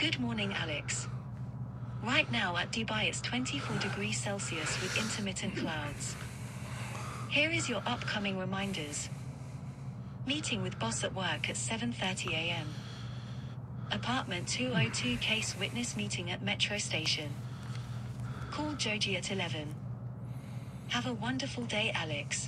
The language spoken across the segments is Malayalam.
Good morning, Alex. Right now at Dubai it's 24 degrees Celsius with intermittent clouds. Here is your upcoming reminders. Meeting with boss at work at 7:30 a.m. Apartment 202 case witness meeting at metro station. Call Joji at 11. Have a wonderful day, Alex.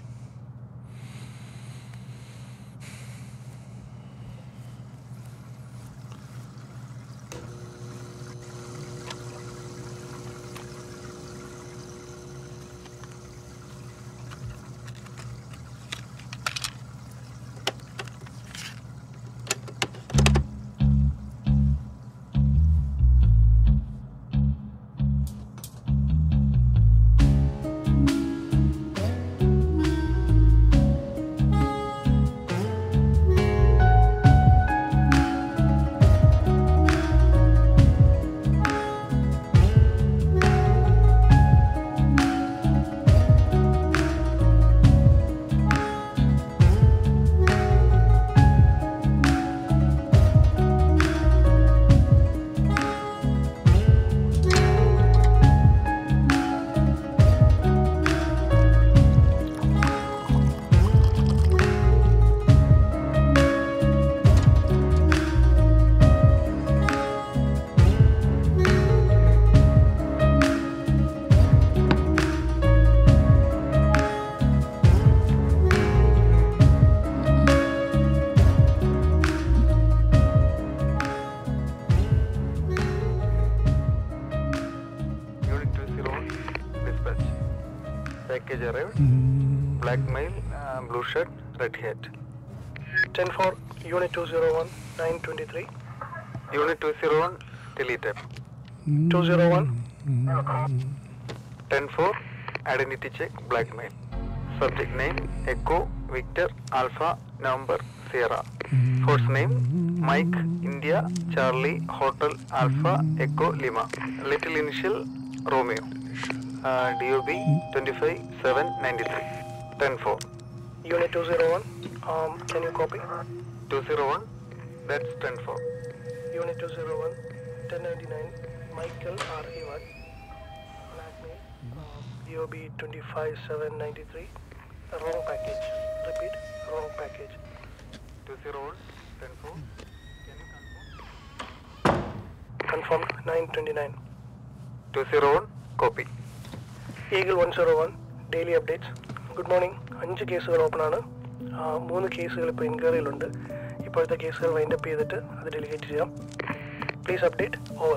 Unit 201, dispatch. Package arrived. Black male, uh, blue shirt, red hat. 10 4, Unit 201, 923. Unit 201, deleted. 201, 10 4, identity check, black male. Subject name, Echo, Victor, Alpha, November, Sierra. Force name, Mike, India, Charlie, Hotel, Alpha, Echo, Lima. Little initial, Romeo. Uh, DOB 25 7 93. 10 4. Unit 201, um, can you copy? 201, that's 10 4. Unit 201, 1099, Michael R. Ewan. Blackmail, uh, EOB 25793. Wrong package. Repeat, wrong package. 201, 10 4. Can you Confirmed 929. 201, copy. Eagle one zero one daily updates good morning അഞ്ച് കേസുകൾ ഓപ്പൺ ആണ് ആ, മൂന്ന് കേസുകൾ ഇപ്പോൾ എൻക്വയറിയിലുണ്ട് ഇപ്പോഴത്തെ കേസുകൾ വൈൻഡ് അപ്പ് ചെയ്തിട്ട് അത് ഡെലിഗേറ്റ് ചെയ്യാം please update over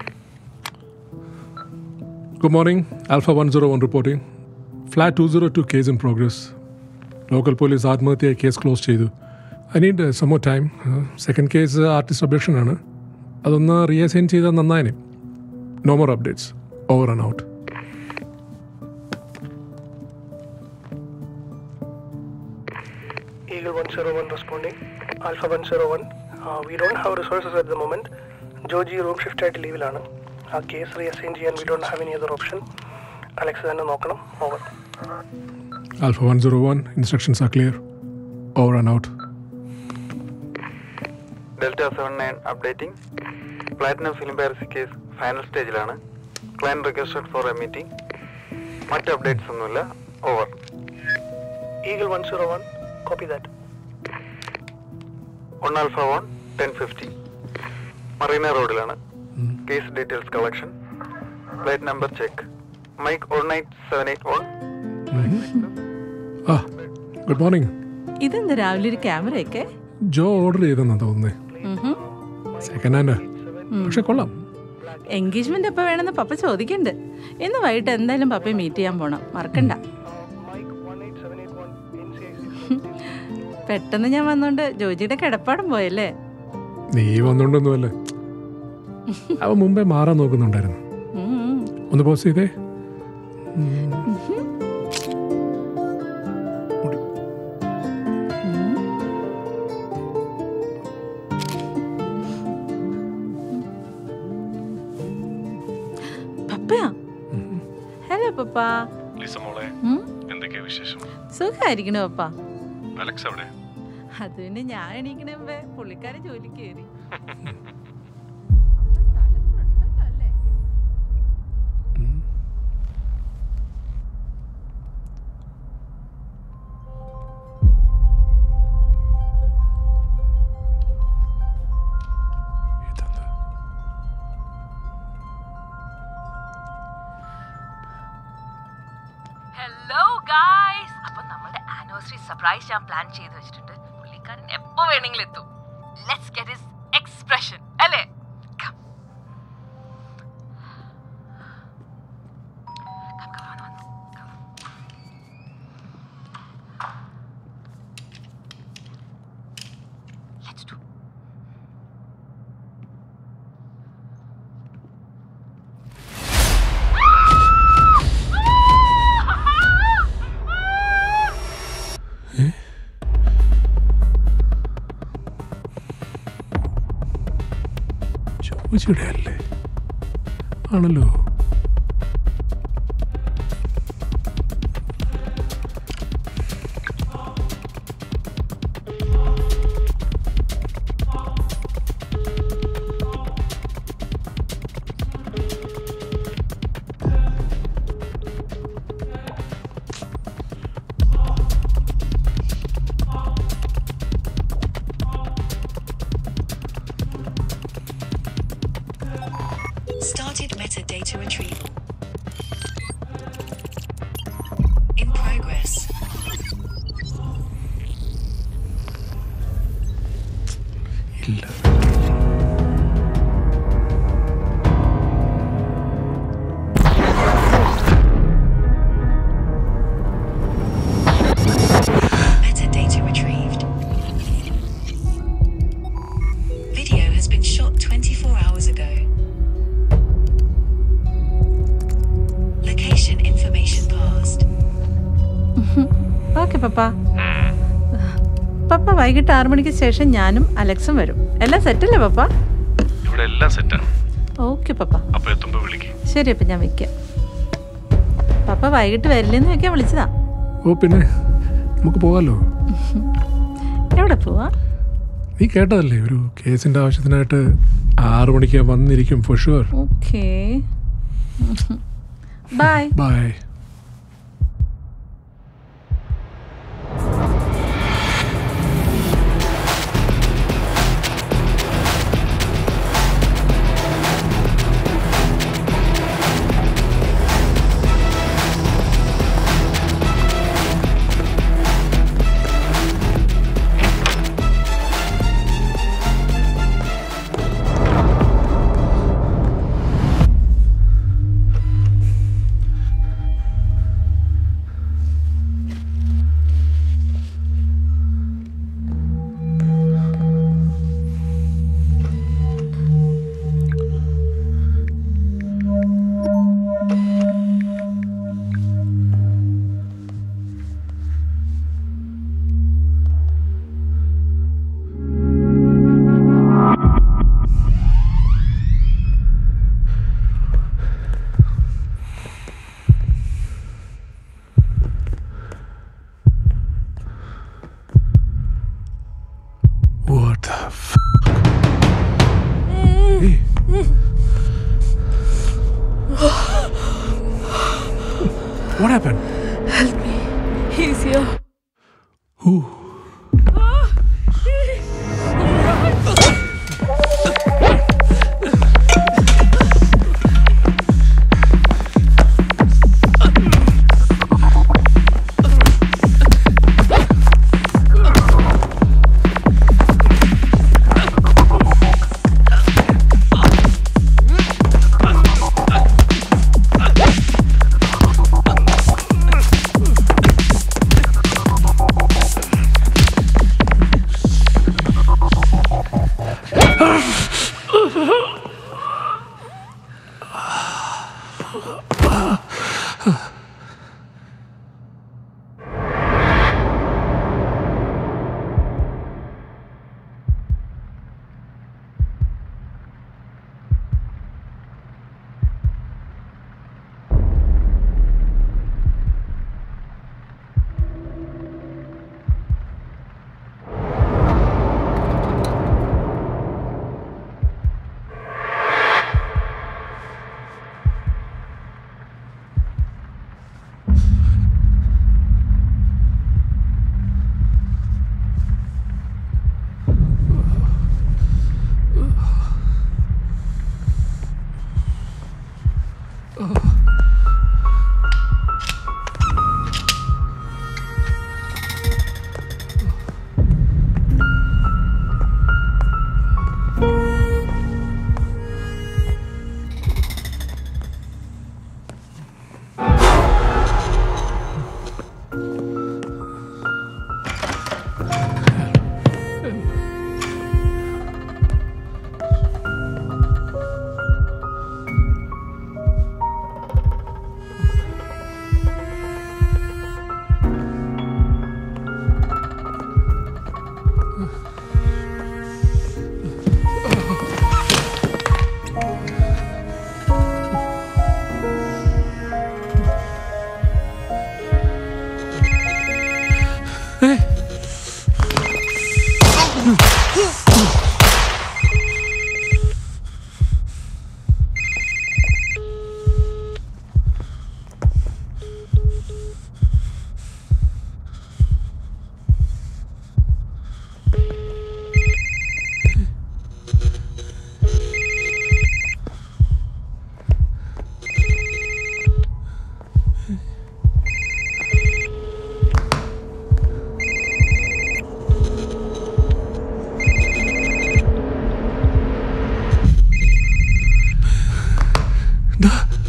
Good morning, Alpha 101 reporting. Flat 202 case in progress. Local police ആത്മഹത്യ കേസ് ക്ലോസ് ചെയ്തു I need some more time second case artist objection ആണ് അതൊന്ന് റീഅസൈൻ ചെയ്താൽ നന്നായിന് no more updates over and out eagle one zero one responding alpha one zero one we don't have resources at the moment Joji room shift ആയിട്ട് ലീവിലാണ് ആ കേസ് റീഅസൈൻ ചെയ്യാൻ we don't have any other option Alex തന്നെ നോക്കണം over alpha one zero one instructions are clear over and out delta seven nine updating platinum film piracy case final സ്റ്റേജിലാണ് client requested for a meeting മറ്റ് അപ്ഡേറ്റ്സ് ഒന്നുമില്ല over eagle one zero one copy that one alpha one ten fifty Marina റോഡിലാണ് case details collection plate number check Mike one eight seven eight one ആ ഗുഡ് മോർണിംഗ് ഇതെന്താ രാവിലെ ഒരു ക്യാമറയൊക്കെ ജോ ഓർഡർ ചെയ്തെന്നാ തോന്നുന്നേ സെക്കൻഡ് ഹാൻഡ് പക്ഷെ കൊള്ളാം എൻഗേജ്മെന്റ് എപ്പോ വേണമെന്ന് പപ്പ ചോദിക്കണ്ട് ഇന്ന് വൈകിട്ട് എന്തായാലും പപ്പയെ മീറ്റ് ചെയ്യാൻ പോണം മറക്കണ്ട Mike one eight seven eight one N C I C പെട്ടെന്ന് ഞാൻ വന്നോണ്ട് ജോജിയുടെ കിടപ്പാടം പോയല്ലേ നീ വന്നോണ്ടൊന്നുമല്ലേ അവ മുമ്പേ മാറാൻ നോക്കുന്നുണ്ടായിരുന്നു ഉം. ഒന്ന് പോസ് ചെയ്തേ പപ്പയാ ഹലോ പപ്പ ലിസ മോളെ ഉം? എന്തൊക്കെയാ വിശേഷം സുഖായിരിക്കണു പപ്പ അലക്സ് അവിടെ അത് പിന്നെ ഞാൻ എണീക്കണ മുമ്പേ പുള്ളിക്കാരൻ ജോലിക്ക് കയറി സർപ്രൈസ് ഞാൻ പ്ലാൻ ചെയ്ത് വെച്ചിട്ടുണ്ട് പുള്ളിക്കാരൻ എപ്പോ വേണമെങ്കിലും എത്തും ലെറ്റ്സ് ഗെറ്റ് ഹിസ് എക്സ്പ്രഷൻ അല്ലേ Come. Come, come, വന്നു, വന്നു. Come. Let's do. ചോദിച്ചിടെ അല്ലേ ആണല്ലോ Started metadata retrieval. In progress. ഇല്ല Metadata retrieved. Video has been shot 24 hours ago. Location information passed. Okay പപ്പ പപ്പ വൈകിട്ട് ആറു മണിക്ക് ശേഷം ഞാനും അലക്സും വരും എല്ലാം സെറ്റല്ലേ പപ്പ ഇവിടെ എല്ലാം സെറ്റാണ് ഓക്കെ പപ്പ അപ്പൊ എത്തുമ്പോ വിളിക്ക് ശരി അപ്പം ഞാൻ വെക്കാം പപ്പ വൈകിട്ട് വരില്ലെന്ന് വെക്കാൻ വിളിച്ചതാ ഓ പിന്നെ നമുക്ക് പോകാമല്ലോ എവിടെ പോവാ നീ കേട്ടതല്ലേ ഒരു കേസിന്റെ ആവശ്യത്തിനായിട്ട് ആറു മണിക്ക് വന്നിരിക്കും for sure okay bye bye What the f? Hey. What happened? He's here. Who?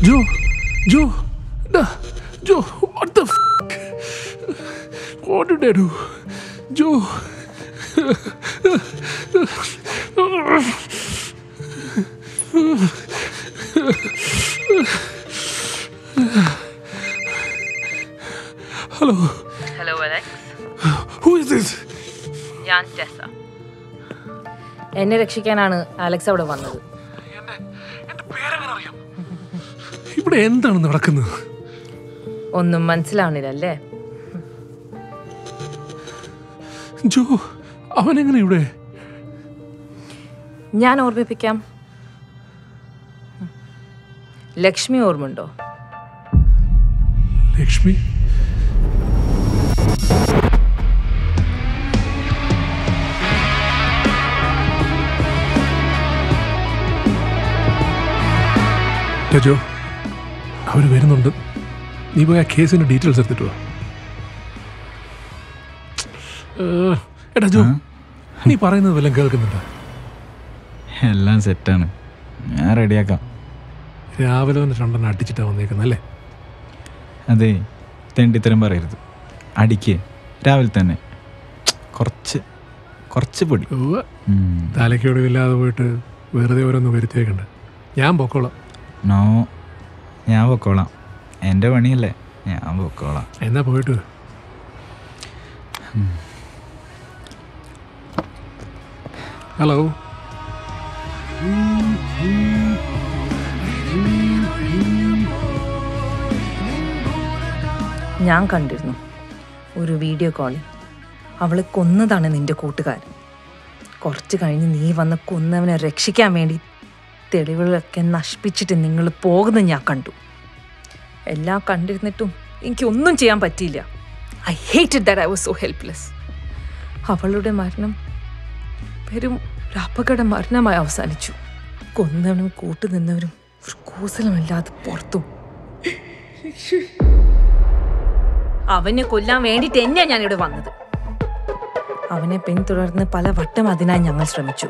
Joe, Joe, nah, Joe, what the f? What did I do? Joe. Hello, hello Alex who is this? ഞാൻ ടെസ എന്നെ രക്ഷിക്കാനാണ് അലക്സ് അവിടെ വന്നത് ഇവിടെ എന്താണ് നടക്കുന്നത് ഒന്നും മനസ്സിലാവണില്ല അല്ലേ ജോ അവനെങ്ങനെ ഇവിടെ ഞാൻ ഓർമ്മിപ്പിക്കാം ലക്ഷ്മി ഓർമ്മയുണ്ടോ ലക്ഷ്മി ജോ അവർ വരുന്നുണ്ട് നീ പോയി ആ കേസിന്റെ ഡീറ്റെയിൽസ് എടുത്തിട്ട് വാ ഏ, എടാ ജോ നീ പറയുന്നത് വല്ലതും കേൾക്കുന്നുണ്ടോ എല്ലാം സെറ്റാണ് ഞാൻ റെഡിയാക്കാം രാവിലെ തന്നെ രണ്ടെണ്ണം അടിച്ചിട്ടാ വന്നേക്കുന്നത് അല്ലേ അതെ തെണ്ടിത്തരം പറയരുത് അടിക്ക് രാവിലെ തന്നെ കുറച്ച് കുറച്ച് പൊടി ഉവ്വ്. ഉം. തലയ്ക്കൊടിവില്ലാതെ പോയിട്ട് വെറുതെ ഓരോന്ന് വരുത്തിയേക്കണ്ട ഞാൻ പൊക്കോളാം നോ ഞാൻ പൊക്കോളാം എൻ്റെ പണിയല്ലേ ഞാൻ പൊക്കോളാം എന്നാ പോയിട്ട് വാ. ഹലോ ഞാൻ കണ്ടിരുന്നു ഒരു വീഡിയോ കോളിൽ അവളെ കൊന്നതാണ് നിന്റെ കൂട്ടുകാരൻ കുറച്ച് കഴിഞ്ഞ് നീ വന്ന് കൊന്നവനെ രക്ഷിക്കാൻ വേണ്ടി തെളിവുകളൊക്കെ നശിപ്പിച്ചിട്ട് നിങ്ങൾ പോകുന്നത് ഞാൻ കണ്ടു എല്ലാം കണ്ടിരുന്നിട്ടും എനിക്കൊന്നും ചെയ്യാൻ പറ്റിയില്ല I hated that I was so helpless അവളുടെ മരണം വെറും ഒരു അപകട മരണമായി അവസാനിച്ചു കൊന്നവനും കൂട്ടുനിന്നവരും ഒരു കൂസലുമില്ലാതെ പുറത്തും അവനെ കൊല്ലാൻ വേണ്ടിയിട്ട് തന്നെയാ ഞാൻ ഇവിടെ വന്നത് അവനെ പിന്തുടർന്ന് പല വട്ടം അതിനായി ഞങ്ങൾ ശ്രമിച്ചു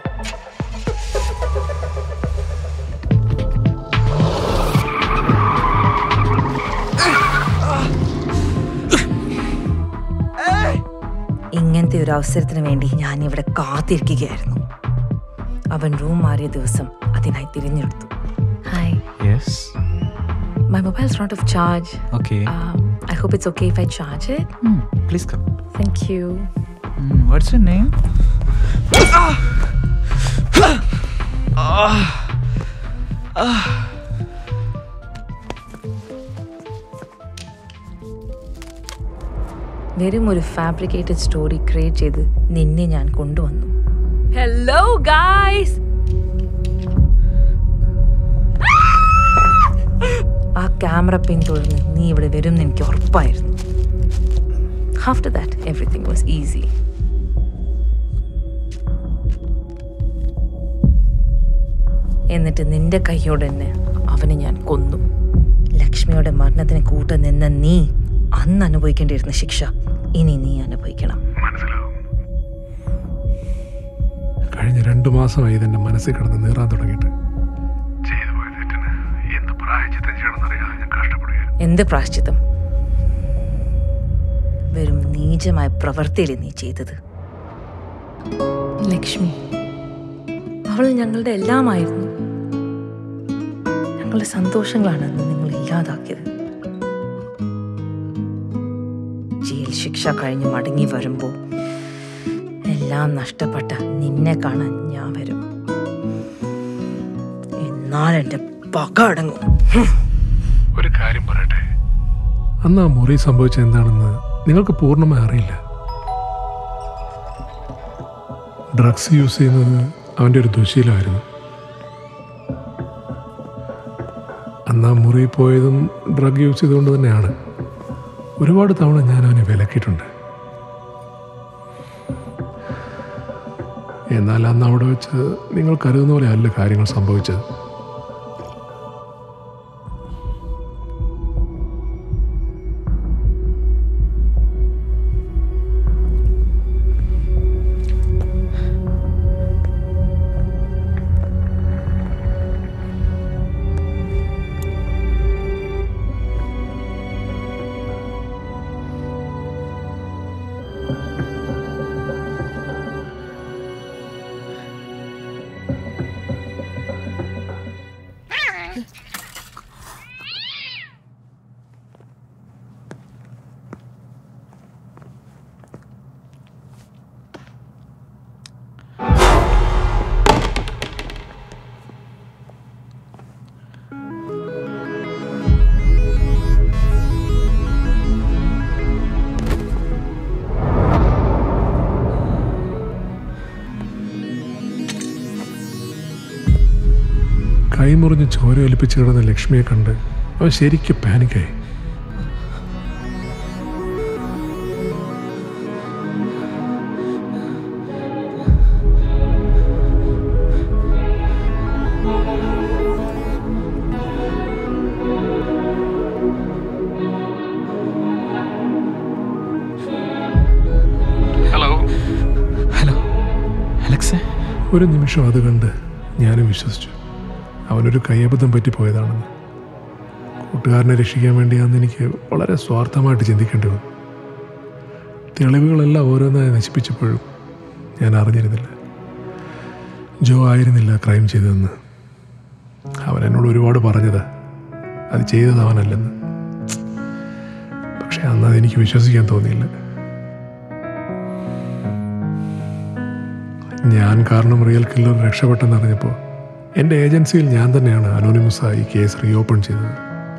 ഇങ്ങനത്തെ ഒരു അവസരത്തിന് വേണ്ടി ഞാൻ ഇവിടെ കാത്തിരിക്കുകയായിരുന്നു അവൻ റൂം മാറിയ ദിവസം അതിനായി തിരഞ്ഞെടുത്തു hi yes my mobile not of charge okay I hope it's okay if I charge it please come thank you what's your name വെറും ഒരു ഫാബ്രിക്കേറ്റഡ് സ്റ്റോറി ക്രിയേറ്റ് ചെയ്ത് നിന്നെ ഞാൻ കൊണ്ടുവന്നു ഹലോ ഗായ്സ് ആ ക്യാമറ പിന്തുടർന്ന് നീ ഇവിടെ വരും എന്ന് എനിക്ക് ഉറപ്പായിരുന്നു after that everything was easy എന്നിട്ട് നിന്റെ കൈയോടെ തന്നെ അവനെ ഞാൻ കൊന്നു ലക്ഷ്മിയുടെ മരണത്തിന് കൂട്ട നിന്ന നീ അന്ന് അനുഭവിക്കേണ്ടിയിരുന്ന ശിക്ഷ ഇനി നീ അനുഭവിക്കണം കഴിഞ്ഞ രണ്ടു മാസമായി ഇതെന്റെ മനസ്സിൽ കിടന്ന് നീറാൻ തുടങ്ങിയിട്ട് എന്ത് പ്രാശ്ചിത്തം വെറും നീചമായ പ്രവൃത്തിയില്ലേ നീ ചെയ്തത് ലക്ഷ്മി അവൾ ഞങ്ങളുടെ എല്ലാമായിരുന്നു ഞങ്ങളുടെ സന്തോഷങ്ങളാണ് അന്ന് നിങ്ങൾ ഇല്ലാതാക്കിയത് ജയിൽ ശിക്ഷ കഴിഞ്ഞ് മടങ്ങി വരുമ്പോൾ എല്ലാം നഷ്ടപ്പെട്ട നിന്നെ കാണാൻ ഞാൻ വരും എന്നാൽ എൻ്റെ പക അടങ്ങും ഒരു കാര്യം പറയട്ടെ അന്ന് ആ മുറി സംഭവിച്ചത് എന്താണെന്ന് നിങ്ങൾക്ക് പൂർണ്ണമായി അറിയില്ല ഡ്രഗ്സ് യൂസ് ചെയ്യുന്നത് അവൻ്റെ ഒരു ദുശീലമായിരുന്നു അന്ന് ആ മുറി പോയതും ഡ്രഗ് യൂസ് ചെയ്തുകൊണ്ട് തന്നെയാണ് ഒരുപാട് തവണ ഞാൻ അവനെ വിലക്കിയിട്ടുണ്ട് എന്നാൽ അന്ന് അവിടെ വെച്ച് നിങ്ങൾ കരുതുന്ന പോലെ അല്ല കാര്യങ്ങൾ സംഭവിച്ചത് കൈമുറിഞ്ഞ് ചോര ഒലിപ്പിച്ച് കിടന്ന ലക്ഷ്മിയെ കണ്ട് അവൻ ശരിക്കും പാനിക്കായി ഹലോ ഹലോ അലക്സേ ഒരു നിമിഷം അത് കണ്ട് ഞാനും വിശ്വസിച്ചു അവനൊരു കയ്യബദ്ധം പറ്റിപ്പോയതാണെന്ന് കൂട്ടുകാരനെ രക്ഷിക്കാൻ വേണ്ടിയാണെന്ന് എനിക്ക് വളരെ സ്വാർത്ഥമായിട്ട് ചിന്തിക്കേണ്ടി വന്നു തെളിവുകളെല്ലാം ഓരോന്നായി നശിപ്പിച്ചപ്പോഴും ഞാൻ അറിഞ്ഞിരുന്നില്ല ജോ ആയിരുന്നില്ല ക്രൈം ചെയ്തതെന്ന് അവൻ എന്നോട് ഒരുപാട് പറഞ്ഞത് അത് ചെയ്തത് അവനല്ലെന്ന് പക്ഷെ അന്ന് അതെനിക്ക് വിശ്വസിക്കാൻ തോന്നിയില്ല ഞാൻ കാരണം റിയൽ കില്ലർ രക്ഷപ്പെട്ടെന്നറിഞ്ഞപ്പോൾ എൻ്റെ ഏജൻസിയിൽ ഞാൻ തന്നെയാണ് അനോണിമസായി കേസ് റീഓപ്പൺ ചെയ്തത്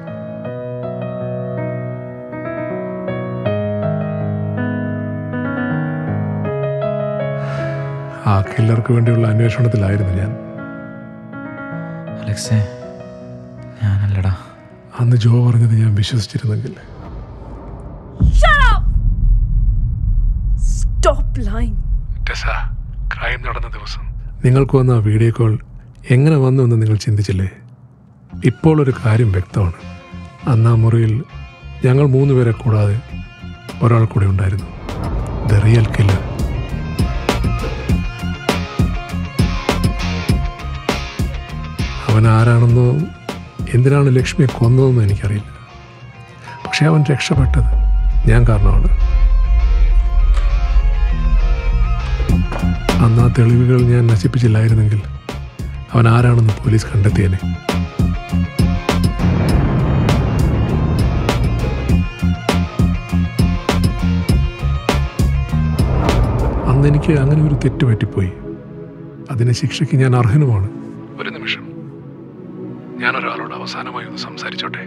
ആ കില്ലർക്ക് വേണ്ടിയുള്ള അന്വേഷണത്തിലായിരുന്നു ഞാൻ അലക്സേ ഞാനല്ലടാ അന്ന് ജോ പറഞ്ഞത് ഞാൻ വിശ്വസിച്ചിരുന്നെങ്കിൽ സ്റ്റോപ്പ് ലൈൻ ക്രൈം നടന്ന ദിവസം നിങ്ങൾക്ക് വന്ന ആ വീഡിയോ കോൾ എങ്ങനെ വന്നു എന്ന് നിങ്ങൾ ചിന്തിച്ചില്ലേ ഇപ്പോൾ ഒരു കാര്യം വ്യക്തമാണ് അന്ന് ആ മുറിയിൽ ഞങ്ങൾ മൂന്ന് പേരെ കൂടാതെ ഒരാൾ കൂടെ ഉണ്ടായിരുന്നു ദ റിയൽ കില്ലർ അവൻ ആരാണെന്നോ എന്തിനാണ് ലക്ഷ്മിയെ കൊന്നതെന്നോ എനിക്കറിയില്ല പക്ഷെ അവൻ രക്ഷപ്പെട്ടത് ഞാൻ കാരണമാണ് അന്ന് ആ തെളിവുകൾ ഞാൻ നശിപ്പിച്ചില്ലായിരുന്നെങ്കിൽ അവൻ ആരാണെന്ന് പോലീസ് കണ്ടെത്തിയേനെ അന്ന് എനിക്ക് അങ്ങനെ ഒരു തെറ്റ് പറ്റിപ്പോയി അതിന് ശിക്ഷയ്ക്ക് ഞാൻ അർഹനുമാണ് ഒരു നിമിഷം ഞാൻ ഒരാളോട് അവസാനമായി ഒന്ന് സംസാരിച്ചോട്ടെ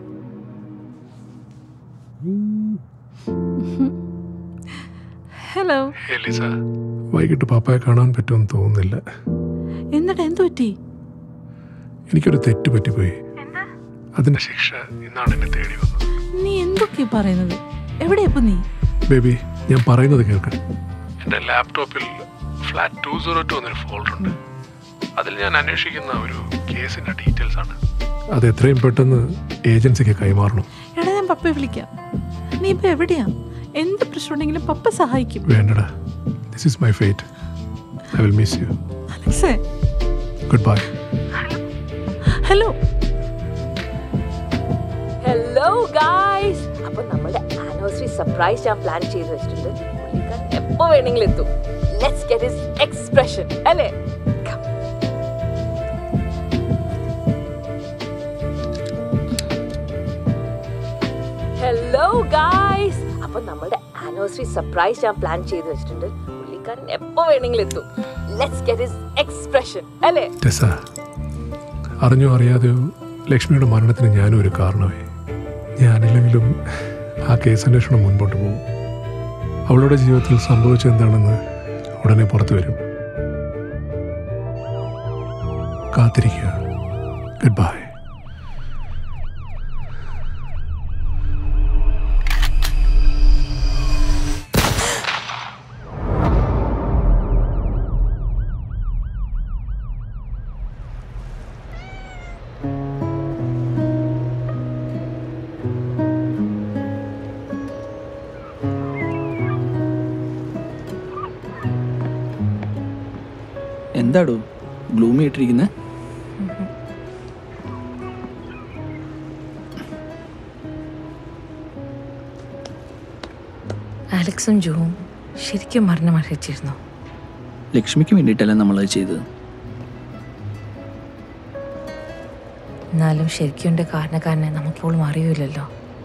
ഹലോ എലിസ വൈകിട്ട് പാപ്പയെ കാണാൻ പറ്റുമെന്ന് തോന്നുന്നില്ല എന്നിട്ട് എന്തു പറ്റി എനിക്കൊരു തെറ്റ് പറ്റിപ്പോയി അതിന്റെ ശിക്ഷ ഇന്നാണ് എന്നെ തേടി വന്നത് നീ എന്തൊക്കെയാ പറയുന്നത് എവിടെയപ്പോ നീ ബേബി ഞാൻ പറയുന്നത് കേൾക്ക് എൻ്റെ ലാപ്ടോപ്പിൽ ഫ്ലാറ്റ് ടു സീറോ ടു എന്നൊരു ഫോൾഡർ ഉണ്ട് അതിൽ ഞാൻ അന്വേഷിക്കുന്ന ഒരു കേസിന്റെ ഡീറ്റെയിൽസ് ആണ് അത് എത്രയും പെട്ടെന്ന് ഏജൻസിക്ക് കൈമാറണം എടാ ഞാൻ പപ്പയെ വിളിക്കാം നീ ഇപ്പൊ എവിടെയാ എന്ത് പ്രശ്നം ഉണ്ടെങ്കിലും പപ്പ സഹായിക്കും വേണ്ടടാ this is my fate I will miss you അലക്സേ good bye hello hello guys അപ്പൊ നമ്മുടെ ആനിവേഴ്സറി സർപ്രൈസ് ഞാൻ പ്ലാൻ ചെയ്ത് വെച്ചിട്ടുണ്ട് പുള്ളിക്കാരൻ എപ്പോ വേണമെങ്കിലും എത്തും ലെറ്റ്സ് ഗെറ്റ് ഹിസ് എക്സ്പ്രഷൻ അല്ലേ Come. ഹലോ ഗായ്സ് അപ്പൊ നമ്മുടെ ആനിവേഴ്സറി സർപ്രൈസ് ഞാൻ പ്ലാൻ ചെയ്ത് വെച്ചിട്ടുണ്ട് പുള്ളിക്കാരൻ എപ്പോ വേണമെങ്കിലും എത്തും ലെറ്റ്സ് ഗെറ്റ് ഹിസ് എക്സ്പ്രഷൻ അല്ലേ ടെസ അറിഞ്ഞോ അറിയാതെയോ ലക്ഷ്മിയുടെ മരണത്തിന് ഞാനും ഒരു കാരണമായി ഞാനില്ലെങ്കിലും ആ കേസ് അന്വേഷണം മുൻപോട്ട് പോകും അവളുടെ ജീവിതത്തിൽ സംഭവിച്ചെന്താണെന്ന് ഉടനെ പുറത്തു വരും കാത്തിരിക്കുക ഗുഡ് ബൈ എന്താടോ ഗ്ലൂമി ഇട്ടിരിക്കുന്നത് ആലക്സും ജോവും ശരിക്കും മരണം അറിയിച്ചിരുന്നു ലക്ഷ്മിക്ക് വേണ്ടിയിട്ടല്ല നമ്മളത് ചെയ്തത് എന്നാലും ശരിക്കും എൻ്റെ കാരണക്കാരനെ നമുക്കിപ്പോഴും അറിയില്ലല്ലോ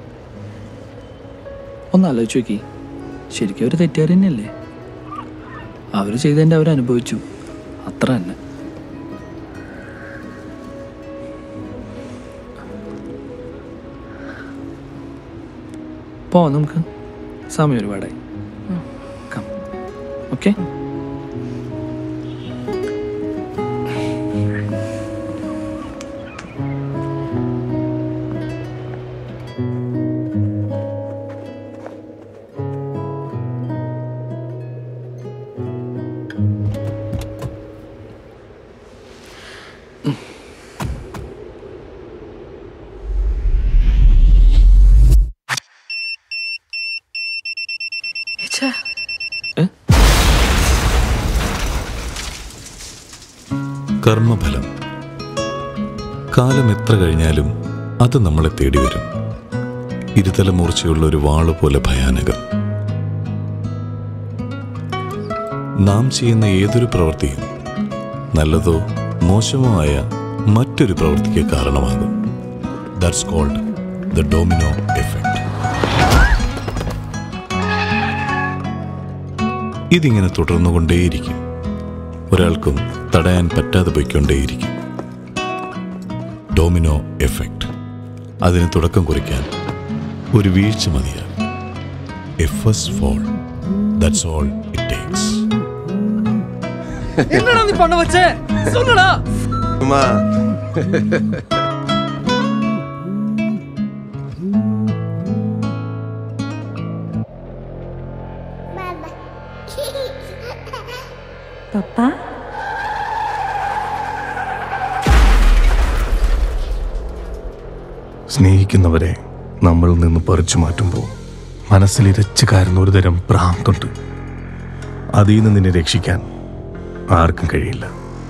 ഒന്ന് ആലോചിച്ച് നോക്കി ശരിക്കും അവർ തെറ്റുകാർ തന്നെയല്ലേ അവർ ചെയ്തതിൻ്റെ അവർ അനുഭവിച്ചു അത്ര തന്നെ പോവാം നമുക്ക് സമയം ഒരുപാടായി കം ഓക്കെ കർമ്മഫലം കാലം എത്ര കഴിഞ്ഞാലും അത് നമ്മളെ തേടി വരും ഇരുതല മൂർച്ചയുള്ള ഒരു വാള് പോലെ ഭയാനകം നാം ചെയ്യുന്ന ഏതൊരു പ്രവൃത്തിയും നല്ലതോ മോശമോ ആയ മറ്റൊരു പ്രവൃത്തിക്ക് കാരണമാകും that's called the domino effect ഇതിങ്ങനെ തുടർന്നുകൊണ്ടേയിരിക്കും ഒരാൾക്കും തടയാൻ പറ്റാതെ പോയിക്കൊണ്ടേയിരിക്കും ഡോമിനോ എഫക്റ്റ് അതിന് തുടക്കം കുറിക്കാൻ ഒരു വീഴ്ച മതിയാകും a first fall that's all it takes என்னடா நீ பண்ண வச்ச சொல்லுடா പപ്പ സ്നേഹിക്കുന്നവരെ നമ്മളിൽ നിന്ന് പറിച്ചു മാറ്റുമ്പോൾ മനസ്സിൽ ഇരച്ചു കയറുന്ന ഒരു തരം ഭ്രാന്തുണ്ട് അതിൽ നിന്ന് നിന്നെ രക്ഷിക്കാൻ ആർക്കും കഴിയില്ല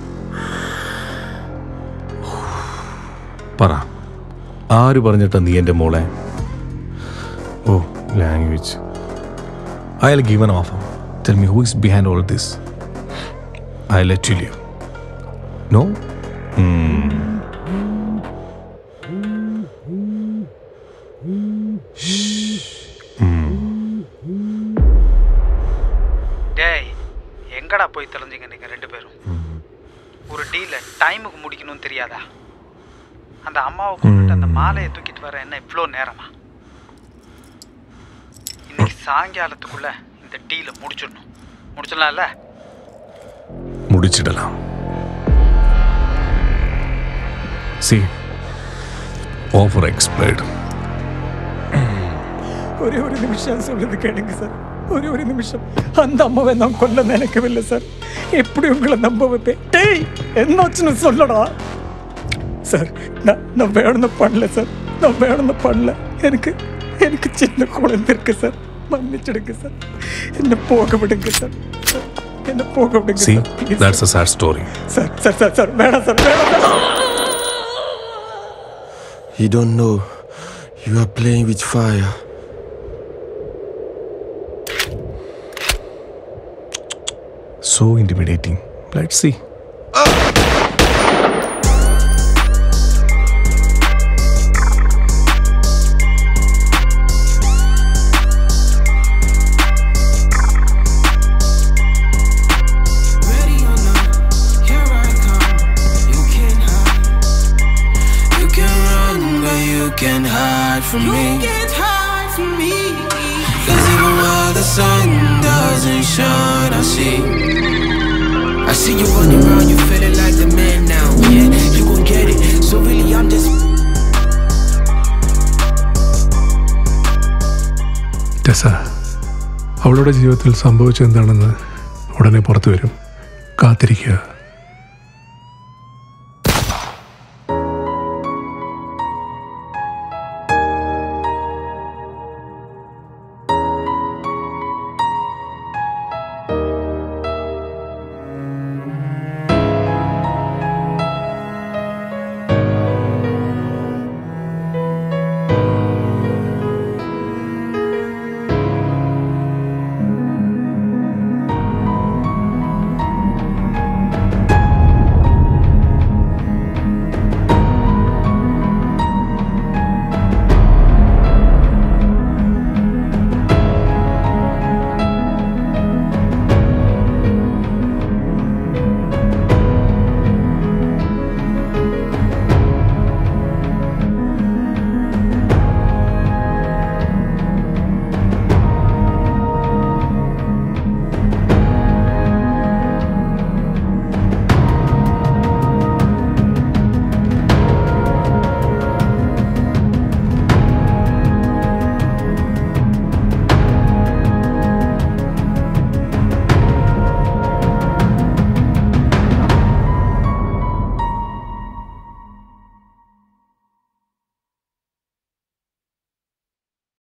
പറ ആര് പറഞ്ഞിട്ടാ നീ എൻ്റെ മോളെ oh language I'll given offer tell me who is behind all this I let you leave no டேய் எங்கடா போய் தொலைஞ்சிங்க நீங்கள் ரெண்டு பேரும் ஒரு டீலை டைமுக்கு முடிக்கணும்னு தெரியாதா அந்த அம்மாவை கூப்பிட்டு அந்த மாலையை தூக்கிட்டு வர என்ன இவ்வளோ நேரமா இன்னைக்கு சாயங்காலத்துக்குள்ள இந்த டீலை முடிச்சிடணும் முடிச்சிடலாம்ல முடிச்சிடலாம் സി ഓഫർ എക്സ്പയർഡ് ஒரே ஒரு நிமிஷம் சொல்றது கேளுங்க சார் ஒரே ஒரு நிமிஷம் அந்த அம்மாவை நான் கொல்ல நினைக்கவில்லை சார் எப்படி உங்களை நம்ப வைப்பேன் டேய் என்னாச்சுன்னு சொல்லடா சார் நான் நான் வேணும்னு பண்ணல சார் நான் வேணும்னு பண்ணல எனக்கு எனக்கு சின்ன குழந்தை இருக்கு சார் மன்னிச்சிடுங்க சார் என்ன போக விடுங்க சார் என்ன போக விடுங்க see sir please. That's a sad story sir sir sir sir வேணாம் சார் வேணாம் sir You don't know. You are playing with fire. So intimidating let see You can run, but you can hide from me. You can't hide from me. Cause even while the sun doesn't shine, I see. I see you running around, you feeling like the man now. Yeah, you gon' get it. So really, I'm just. Tessa അവളുടെ ജീവിതത്തിൽ സംഭവിച്ചെന്താണെന്ന് ഉടനെ പുറത്തു വരും കാത്തിരിക്കുക